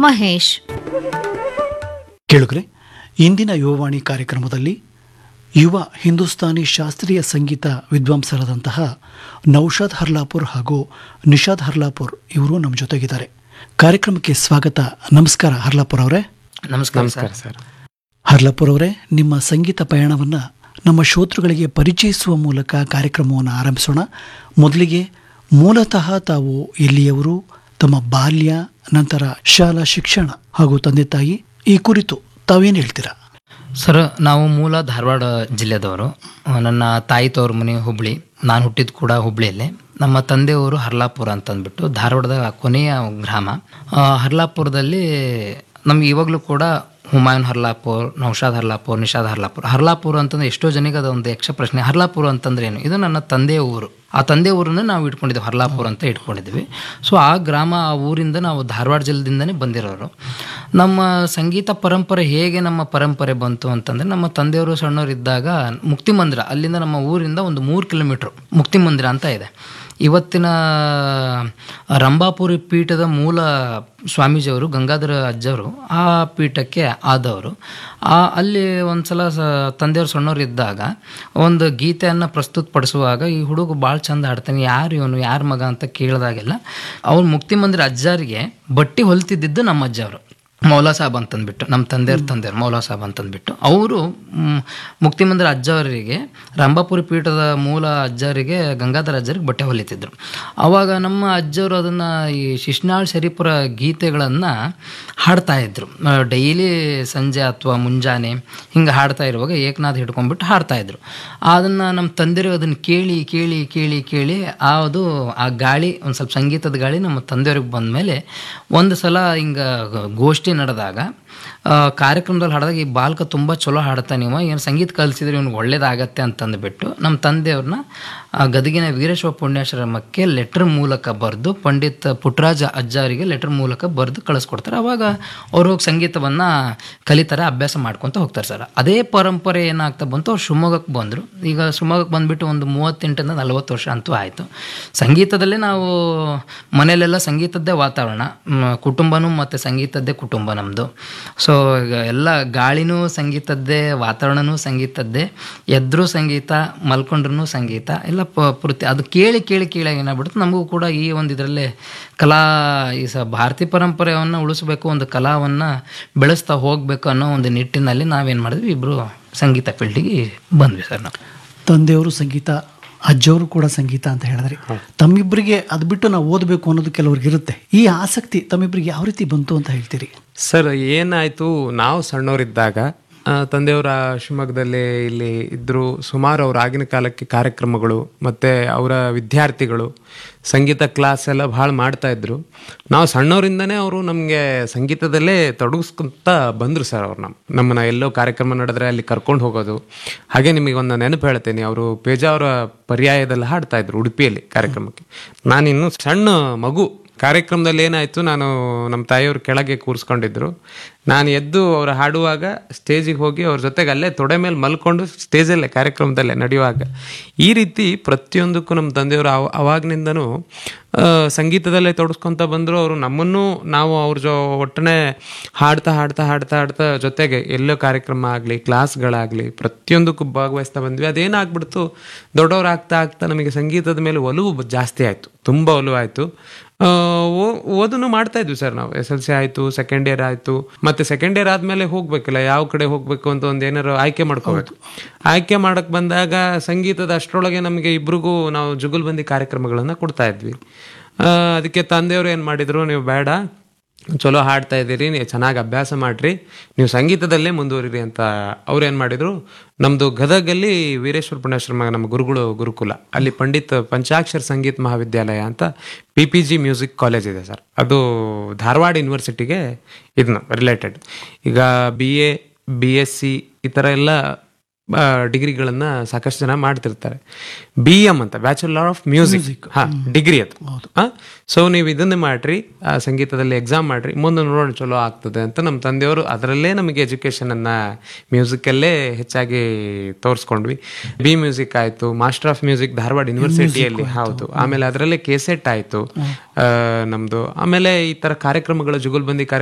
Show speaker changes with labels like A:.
A: ಮಹೇಶ್
B: ಕೇಳುಗ್ರೆ ಇಂದಿನ ಯುವವಾಣಿ ಕಾರ್ಯಕ್ರಮದಲ್ಲಿ ಯುವ ಹಿಂದೂಸ್ತಾನಿ ಶಾಸ್ತ್ರೀಯ ಸಂಗೀತ ವಿದ್ವಾಂಸರಾದಂತಹ ನೌಷಾದ್ ಹರ್ಲಾಪುರ್ ಹಾಗೂ ನಿಷಾದ್ ಹರ್ಲಾಪುರ್ ಇವರು ನಮ್ಮ ಜೊತೆಗಿದ್ದಾರೆ ಕಾರ್ಯಕ್ರಮಕ್ಕೆ ಸ್ವಾಗತ ನಮಸ್ಕಾರ ಹರ್ಲಾಪುರ್ ಅವರೇ
C: ನಮಸ್ಕಾರ ಸರ್
B: ಹರ್ಲಾಪುರ್ ಅವರೇ ನಿಮ್ಮ ಸಂಗೀತ ಪಯಣವನ್ನು ನಮ್ಮ ಶ್ರೋತೃಗಳಿಗೆ ಪರಿಚಯಿಸುವ ಮೂಲಕ ಕಾರ್ಯಕ್ರಮವನ್ನು ಆರಂಭಿಸೋಣ ಮೊದಲಿಗೆ ಮೂಲತಃ ತಾವು ಎಲ್ಲಿಯವರು ತಮ್ಮ ಬಾಲ್ಯ ನಂತರ ಶಾಲಾ ಶಿಕ್ಷಣ ಹಾಗೂ ತಂದೆ ತಾಯಿ ಈ ಕುರಿತು ತಾವೇನು ಹೇಳ್ತೀರಾ
C: ಸರ್ ನಾವು ಮೂಲ ಧಾರವಾಡ ಜಿಲ್ಲೆದವರು ಆ, ನನ್ನ ತಾಯಿ ತವ್ರ ಮನೆ ಹುಬ್ಳಿ ನಾನು ಹುಟ್ಟಿದ ಕೂಡ ಹುಬ್ಳಿಯಲ್ಲೇ ನಮ್ಮ ತಂದೆಯವರು ಹರ್ಲಾಪುರ ಅಂತ ಅಂದ್ಬಿಟ್ಟು ಧಾರವಾಡದ ಕೊನೆಯ ಗ್ರಾಮ ಆ, ಹರ್ಲಾಪುರದಲ್ಲಿ ನಮ್ಗೆ ಇವಾಗಲೂ ಕೂಡ ಹುಮಾಯೂನ್ ಹರ್ಲಾಪುರ್ ನೌಷಾದ್ ಹರ್ಲಾಪುರ್ ನಿಷಾದ್ ಹರ್ಲಾಪುರ್ ಹರ್ಲಾಪುರ ಅಂತಂದ್ರೆ ಎಷ್ಟೋ ಜನಕ್ಕೆ ಅದು ಒಂದು ಯಕ್ಷ ಪ್ರಶ್ನೆ ಹರ್ಲಾಪುರ ಅಂತಂದ್ರೆ ಏನು ಇದು ನನ್ನ ತಂದೆಯ ಊರು ಆ ತಂದೆ ಊರನ್ನ ನಾವು ಇಟ್ಕೊಂಡಿದ್ದೀವಿ ಹರ್ಲಾಪುರ ಅಂತ ಇಟ್ಕೊಂಡಿದ್ವಿ ಸೊ ಆ ಗ್ರಾಮ ಆ ಊರಿಂದ ನಾವು ಧಾರವಾಡ ಜಿಲ್ಲೆದಿಂದನೇ ಬಂದಿರೋರು ನಮ್ಮ ಸಂಗೀತ ಪರಂಪರೆ ಹೇಗೆ ನಮ್ಮ ಪರಂಪರೆ ಬಂತು ಅಂತಂದರೆ ನಮ್ಮ ತಂದೆಯವರು ಸಣ್ಣವರಿದ್ದಾಗ ಮುಕ್ತಿ ಮಂದಿರ ಅಲ್ಲಿಂದ ನಮ್ಮ ಊರಿಂದ ಒಂದು ಮೂರು ಕಿಲೋಮೀಟ್ರ್ ಮುಕ್ತಿ ಮಂದಿರ ಅಂತ ಇದೆ ಇವತ್ತಿನ ರಂಭಾಪುರಿ ಪೀಠದ ಮೂಲ ಸ್ವಾಮೀಜಿಯವರು ಗಂಗಾಧರ ಅಜ್ಜವರು ಆ ಪೀಠಕ್ಕೆ ಆದವರು ಆ ಅಲ್ಲಿ ಒಂದ್ಸಲ ಸ ತಂದೆಯವರು ಸಣ್ಣವ್ರು ಇದ್ದಾಗ ಒಂದು ಗೀತೆಯನ್ನು ಪ್ರಸ್ತುತಪಡಿಸುವಾಗ ಈ ಹುಡುಗ ಭಾಳ ಚಂದ ಹಾಡ್ತಾನೆ ಯಾರು ಇವನು ಯಾರ ಮಗ ಅಂತ ಕೇಳಿದಾಗೆಲ್ಲ ಅವ್ರು ಮುಕ್ತಿ ಮಂದಿರ ಅಜ್ಜಾರಿಗೆ ಬಟ್ಟಿ ಹೊಲ್ತಿದ್ದಿದ್ದು ನಮ್ಮ ಅಜ್ಜವರು ಮೌಲಾ ಸಾಬ್ ಅಂತಂದ್ಬಿಟ್ಟು ನಮ್ಮ ತಂದೆಯವ್ರ ತಂದೆಯವ್ರು ಮೌಲಾ ಸಾಬ್ ಅಂತಂದ್ಬಿಟ್ಟು ಅವರು ಮುಕ್ತಿ ಮಂದಿರ ಅಜ್ಜವರಿಗೆ ರಂಭಾಪುರಿ ಪೀಠದ ಮೂಲ ಅಜ್ಜರಿಗೆ ಗಂಗಾಧರ ಅಜ್ಜರಿಗೆ ಬಟ್ಟೆ ಹೊಲಿತಿದ್ರು ಆವಾಗ ನಮ್ಮ ಅಜ್ಜವರು ಅದನ್ನು ಈ ಶಿಶ್ನಾಳ್ ಶರೀಪುರ ಗೀತೆಗಳನ್ನು ಹಾಡ್ತಾ ಇದ್ರು ಡೈಲಿ ಸಂಜೆ ಅಥವಾ ಮುಂಜಾನೆ ಹಿಂಗೆ ಹಾಡ್ತಾ ಇರುವಾಗ ಏಕನಾಥ್ ಹಿಡ್ಕೊಂಡ್ಬಿಟ್ಟು ಹಾಡ್ತಾ ಇದ್ರು ಅದನ್ನು ನಮ್ಮ ತಂದೆಯವರು ಅದನ್ನು ಕೇಳಿ ಕೇಳಿ ಕೇಳಿ ಕೇಳಿ ಆ ಅದು ಆ ಗಾಳಿ ಒಂದು ಸ್ವಲ್ಪ ಸಂಗೀತದ ಗಾಳಿ ನಮ್ಮ ತಂದೆಯವ್ರಿಗೆ ಬಂದ ಮೇಲೆ ಒಂದು ಸಲ ಹಿಂಗೆ ಗೋಷ್ಠಿ ನಡೆದಾಗ ಆ, ಕಾರ್ಯಕ್ರಮದಲ್ಲಿ ಹಾಡಿದಾಗ ಈ ಬಾಲಕ ತುಂಬ ಚಲೋ ಹಾಡ್ತಾನೆ ಇವ ಏನು ಸಂಗೀತ ಕಲಿಸಿದ್ರೆ ಇವ್ನಿಗೆ ಒಳ್ಳೇದಾಗತ್ತೆ ಅಂತಂದುಬಿಟ್ಟು ನಮ್ಮ ತಂದೆಯವ್ರನ್ನ ಆ ಗದಗಿನ ವೀರೇಶ್ವರ ಪುಣ್ಯಾಶ್ರಮಕ್ಕೆ ಲೆಟರ್ ಮೂಲಕ ಬರೆದು ಪಂಡಿತ್ ಪುಟ್ಟರಾಜ ಅಜ್ಜ ಅವರಿಗೆ ಲೆಟರ್ ಮೂಲಕ ಬರೆದು ಕಳಿಸ್ಕೊಡ್ತಾರೆ ಅವಾಗ ಅವ್ರು ಹೋಗಿ ಸಂಗೀತವನ್ನು ಕಲಿತಾರೆ ಅಭ್ಯಾಸ ಮಾಡ್ಕೊತ ಹೋಗ್ತಾರೆ ಸರ್ ಅದೇ ಪರಂಪರೆ ಏನಾಗ್ತಾ ಬಂತು ಅವ್ರು ಶಿವಮೊಗ್ಗಕ್ಕೆ ಬಂದರು ಈಗ ಶಿವಮೊಗ್ಗಕ್ಕೆ ಬಂದುಬಿಟ್ಟು ಒಂದು ಮೂವತ್ತೆಂಟರಿಂದ ನಲವತ್ತು ವರ್ಷ ಅಂತೂ ಆಯಿತು ಸಂಗೀತದಲ್ಲೇ ನಾವು ಮನೆಯಲ್ಲೆಲ್ಲ ಸಂಗೀತದ್ದೇ ವಾತಾವರಣ ಮ್, ಕುಟುಂಬನೂ ಮತ್ತು ಸಂಗೀತದ್ದೇ ಕುಟುಂಬ ನಮ್ಮದು ಸೊ ಈಗ ಎಲ್ಲ ಗಾಳಿನೂ ಸಂಗೀತದ್ದೇ ವಾತಾವರಣನೂ ಸಂಗೀತದ್ದೇ ಎದ್ರೂ ಸಂಗೀತ ಮಲ್ಕೊಂಡ್ರೂ ಸಂಗೀತ ಎಲ್ಲ ಪ ಪೂರ್ತಿ ಅದು ಕೇಳಿ ಕೇಳಿ ಕೇಳಿ ಏನಾಗ್ಬಿಡುತ್ತೆ ನಮಗೂ ಕೂಡ ಈ ಒಂದು ಇದರಲ್ಲೇ ಕಲಾ ಈ ಸ ಭಾರತೀಯ ಪರಂಪರೆಯನ್ನು ಉಳಿಸ್ಬೇಕು ಒಂದು ಕಲಾವನ್ನು ಬೆಳೆಸ್ತಾ ಹೋಗಬೇಕು ಅನ್ನೋ ಒಂದು ನಿಟ್ಟಿನಲ್ಲಿ ನಾವೇನು ಮಾಡಿದ್ವಿ ಇಬ್ಬರು ಸಂಗೀತ ಫೀಲ್ಡಿಗೆ ಬಂದ್ವಿ ಸರ್ ನಾವು
B: ತಂದೆಯವರು ಸಂಗೀತ ಅಜ್ಜವರು ಕೂಡ ಸಂಗೀತ ಅಂತ ಹೇಳಿದ್ರಿ ತಮ್ಮಿಬ್ಬರಿಗೆ ಅದು ಬಿಟ್ಟು ನಾವು ಓದಬೇಕು ಅನ್ನೋದು ಕೆಲವ್ರಿಗೆ ಇರುತ್ತೆ ಈ ಆಸಕ್ತಿ ತಮ್ಮಿಬ್ಬರಿಗೆ ಯಾವ ರೀತಿ ಬಂತು ಅಂತ ಹೇಳ್ತೀರಿ
D: ಸರ್ ಏನಾಯ್ತು ನಾವು ಸಣ್ಣವರಿದ್ದಾಗ ಆ, ತಂದೆಯವರ ಶಿವಮೊಗ್ಗದಲ್ಲಿ ಇಲ್ಲಿ ಇದ್ರು ಸುಮಾರು ಅವ್ರ ಆಗಿನ ಕಾಲಕ್ಕೆ ಕಾರ್ಯಕ್ರಮಗಳು ಮತ್ತೆ ಅವರ ವಿದ್ಯಾರ್ಥಿಗಳು ಸಂಗೀತ ಕ್ಲಾಸ್ ಎಲ್ಲ ಭಾಳ ಮಾಡ್ತಾ ಇದ್ರು ನಾವು ಸಣ್ಣವರಿಂದನೇ ಅವರು ನಮಗೆ ಸಂಗೀತದಲ್ಲೇ ತೊಡಗಿಸ್ಕೊಂತ ಬಂದರು ಸರ್ ಅವ್ರು ನಮ್ಮ ನಮ್ಮನ್ನ ಎಲ್ಲೋ ಕಾರ್ಯಕ್ರಮ ನಡೆದ್ರೆ ಅಲ್ಲಿ ಕರ್ಕೊಂಡು ಹೋಗೋದು ಹಾಗೆ ನಿಮಗೆ ಒಂದು ನೆನಪು ಹೇಳ್ತೇನೆ ಅವರು ಪೇಜಾ ಅವರ ಪರ್ಯಾಯದಲ್ಲಿ ಹಾಡ್ತಾ ಇದ್ರು ಉಡುಪಿಯಲ್ಲಿ ಕಾರ್ಯಕ್ರಮಕ್ಕೆ ನಾನಿನ್ನು ಸಣ್ಣ ಮಗು ಕಾರ್ಯಕ್ರಮದಲ್ಲಿ ಏನಾಯ್ತು ನಾನು ನಮ್ಮ ತಾಯಿಯವ್ರು ಕೆಳಗೆ ಕೂರಿಸ್ಕೊಂಡಿದ್ರು ನಾನು ಎದ್ದು ಅವ್ರು ಹಾಡುವಾಗ ಸ್ಟೇಜಿಗೆ ಹೋಗಿ ಅವ್ರ ಜೊತೆಗೆ ಅಲ್ಲೇ ತೊಡೆ ಮೇಲೆ ಮಲ್ಕೊಂಡು ಸ್ಟೇಜಲ್ಲೇ ಕಾರ್ಯಕ್ರಮದಲ್ಲೇ ನಡೆಯುವಾಗ ಈ ರೀತಿ ಪ್ರತಿಯೊಂದಕ್ಕೂ ನಮ್ಮ ತಂದೆಯವರು ಅವ ಅವಾಗ್ನಿಂದನೂ ಆ, ಸಂಗೀತದಲ್ಲೇ ತೊಡಸ್ಕೊಂತ ಬಂದರು ಅವರು ನಮ್ಮನ್ನು ನಾವು ಅವ್ರ ಜೊ ಒಟ್ಟನೆ ಹಾಡ್ತಾ ಹಾಡ್ತಾ ಹಾಡ್ತಾ ಹಾಡ್ತಾ ಜೊತೆಗೆ ಎಲ್ಲೋ ಕಾರ್ಯಕ್ರಮ ಆಗಲಿ ಕ್ಲಾಸ್ಗಳಾಗಲಿ ಪ್ರತಿಯೊಂದಕ್ಕೂ ಭಾಗವಹಿಸ್ತಾ ಬಂದ್ವಿ ಅದೇನಾಗ್ಬಿಡ್ತು ದೊಡ್ಡವ್ರು ಆಗ್ತಾ ಆಗ್ತಾ ನಮಗೆ ಸಂಗೀತದ ಮೇಲೆ ಒಲವು ಬ- ಜಾಸ್ತಿ ಆಯಿತು ತುಂಬ ಒಲವು ಆಯಿತು ಓದನ್ನು ಮಾಡ್ತಾ ಇದ್ವಿ ಸರ್ ನಾವು ಎಸ್ ಎಲ್ ಸಿ ಆಯಿತು ಸೆಕೆಂಡ್ ಇಯರ್ ಆಯಿತು ಮತ್ತೆ ಸೆಕೆಂಡ್ ಇಯರ್ ಆದಮೇಲೆ ಹೋಗ್ಬೇಕಲ್ಲ ಯಾವ ಕಡೆ ಹೋಗಬೇಕು ಅಂತ ಒಂದು ಏನಾರು ಆಯ್ಕೆ ಮಾಡ್ಕೋಬೇಕು ಆಯ್ಕೆ ಮಾಡಕ್ ಬಂದಾಗ ಸಂಗೀತದ ಅಷ್ಟರೊಳಗೆ ನಮಗೆ ಇಬ್ರಿಗೂ ನಾವು ಜುಗುಲ್ಬಂದಿ ಕಾರ್ಯಕ್ರಮಗಳನ್ನು ಕೊಡ್ತಾ ಇದ್ವಿ ಆ, ಅದಕ್ಕೆ ತಂದೆಯವರು ಏನು ಮಾಡಿದ್ರು ನೀವು ಬೇಡ ಚಲೋ ಹಾಡ್ತಾ ಇದ್ದೀರಿ ನೀವು ಚೆನ್ನಾಗಿ ಅಭ್ಯಾಸ ಮಾಡ್ರಿ ನೀವು ಸಂಗೀತದಲ್ಲೇ ಮುಂದುವರಿರಿ ಅಂತ ಅವ್ರು ಏನು ಮಾಡಿದ್ರು ನಮ್ಮದು ಗದಗಲ್ಲಿ ವೀರೇಶ್ವರ ಪುಣ್ಯಾಶ್ರಮ ನಮ್ಮ ಗುರುಗಳು ಗುರುಕುಲ ಅಲ್ಲಿ ಪಂಡಿತ್ ಪಂಚಾಕ್ಷರ ಸಂಗೀತ ಮಹಾವಿದ್ಯಾಲಯ ಅಂತ P P G music college ಇದೆ ಸರ್ ಅದು ಧಾರವಾಡ ಯೂನಿವರ್ಸಿಟಿಗೆ ಇದನ್ನ ರಿಲೇಟೆಡ್ ಈಗ B A B S C ಈ ಥರ ಎಲ್ಲ ಡಿಗ್ರಿಗಳನ್ನ ಸಾಕಷ್ಟು ಜನ ಮಾಡ್ತಿರ್ತಾರೆ ಬಿ ಎಮ್ ಅಂತ ಬ್ಯಾಚುಲರ್ ಆಫ್ ಮ್ಯೂಸಿಕ್ ಹಾ ಡಿಗ್ರಿ ಅದು ಸೊ ನೀವು ಇದನ್ನೇ ಮಾಡ್ರಿ ಆ, ಸಂಗೀತದಲ್ಲಿ ಎಕ್ಸಾಮ್ ಮಾಡ್ರಿ ಮುಂದೆ ನೋಡೋಣ ಚಲೋ ಆಗ್ತದೆ ಅಂತ ನಮ್ಮ ತಂದೆಯವರು ಅದರಲ್ಲೇ ನಮಗೆ ಎಜುಕೇಶನ್ ಅನ್ನ ಮ್ಯೂಸಿಕಲ್ಲೇ ಹೆಚ್ಚಾಗಿ ತೋರಿಸ್ಕೊಂಡ್ವಿ ಬಿ ಮ್ಯೂಸಿಕ್ ಆಯ್ತು ಮಾಸ್ಟರ್ ಆಫ್ ಮ್ಯೂಸಿಕ್ ಧಾರವಾಡ ಯೂನಿವರ್ಸಿಟಿಯಲ್ಲಿ ಹೌದು ಆಮೇಲೆ ಅದರಲ್ಲೇ ಕೆಸೆಟ್ ಆಯ್ತು ಆ, ನಮ್ದು ಆಮೇಲೆ ಈ ತರ ಕಾರ್ಯಕ್ರಮಗಳ ಜುಗುಲ್ಬಂದಿ ಕಾರ್ಯಕ್ರಮ